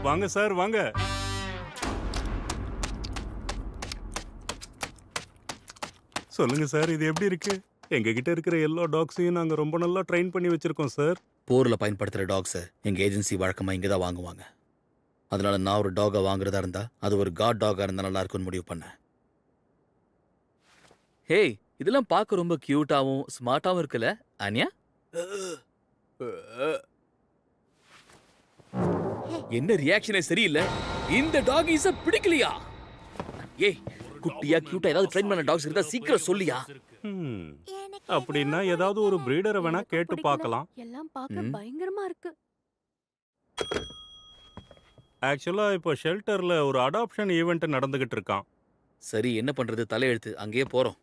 வாங்க சார் வாங்க சொல்லுங்க சார் இது எப்படி இருக்கு எங்க கிட்ட இருக்கிற எல்லா டாக்ஸையும் நாங்க ரொம்ப நல்லா ட்ரெயின் பண்ணி வச்சிருக்கோம் சார் போர்ல பயன்படுத்துற டாக்ஸை எங்க ஏஜென்சி வழக்கமா இங்க தான் வாங்குவாங்க அதனால நான் ஒரு டாகை வாங்குறதா இருந்தா அது ஒரு காட் டாகா இருந்தா நல்லா இருக்கும்னு முடிவு பண்ணேன் ஹேய் இதெல்லாம் பார்க்க ரொம்ப கியூட்டாவும் ஸ்மார்ட்டாவும் இருக்குல்ல அனியா என்ன ரியாக்ஷனே சரியில்லை இந்த டாக் இஸ் பிடிக்கலையா ஏய் குட்டியா கியூட்டா ஏதாவது ட்ரெயின் பண்ண டாக்ஸ் இருந்தா சீக்கிரம் சொல்லியா ஹம், அப்படின்னா ஏதாவது ஒரு பிரீடரை வேணா கேட்டு பார்க்கலாம் எல்லாம் பார்க்க ம். பயங்கரமா இருக்கு ஆக்சுவலா இப்போ ஷெல்டர்ல ஒரு அடாப்ஷன் ஈவெண்ட் நடந்துகிட்டு இருக்கான் சரி என்ன பண்றது தலையெழுத்து அங்கேயே போறோம்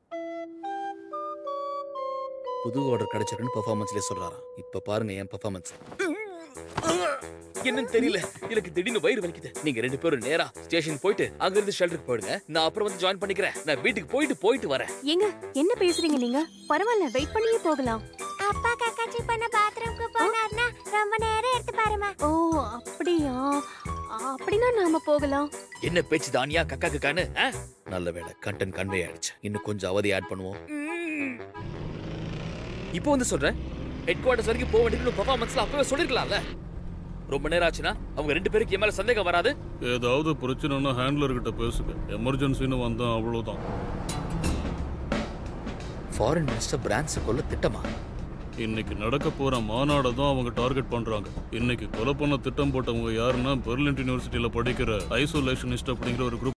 புது ஆர்டர் கிடைச்சிருக்குன்னு பெர்ஃபார்மன்ஸ்லேயே சொல்றாராம் இப்ப பாருங்க என் பெர்ஃபார்மன்ஸ் என்னன்னு தெரியல எனக்கு திடீர்னு வயிறு வலிக்குது நீங்க ரெண்டு பேரும் நேரா ஸ்டேஷன் போயிட்டு அங்க இருந்து ஷெல்டருக்கு போயிடுங்க நான் அப்புறம் வந்து ஜாயின் பண்ணிக்கிறேன் நான் வீட்டுக்கு போயிட்டு போயிட்டு வரேன் ஏங்க என்ன பேசுறீங்க நீங்க பரவாயில்ல வெயிட் பண்ணியே போகலாம் அப்பா கக்காச்சி பண்ண பாத்ரூம்க்கு போனார்னா ரொம்ப நேரம் எடுத்து பாருமா ஓ அப்படியா அப்படின்னா நாம போகலாம் என்ன பேச்சு தானியா கக்கா கக்கான்னு ஆ? நல்ல வேலை கண்டென்ட் கன்வே ஆயிடுச்சு இன்னும் கொஞ்சம் அவதி ஆட் பண்ணுவோம் இப்போ வந்து சொல்றேன் ஹெட் குவார்டர்ஸ் வரைக்கும் போக வேண்டியது பெர்ஃபார்மன்ஸ்ல அப்பவே சொல்லிருக்கலாம்ல ரொம்ப நேரம் ஆச்சுன்னா அவங்க ரெண்டு பேருக்கு என் மேல சந்தேகம் வராது ஏதாவது பிரச்சனைனா ஹேண்ட்லர் கிட்ட பேசுங்க எமர்ஜென்சின்னு வந்தா அவ்வளவுதான் ஃபாரின் மினிஸ்டர் பிரான்ஸை கொல்ல திட்டமா இன்னைக்கு நடக்க போற மாநாடை தான் அவங்க டார்கெட் பண்றாங்க இன்னைக்கு கொலை பண்ண திட்டம் போட்டவங்க யாருன்னா பெர்லின் யூனிவர்சிட்டியில படிக்கிற ஐசோலேஷனிஸ்ட் அப்படிங்கிற ஒரு குரூப்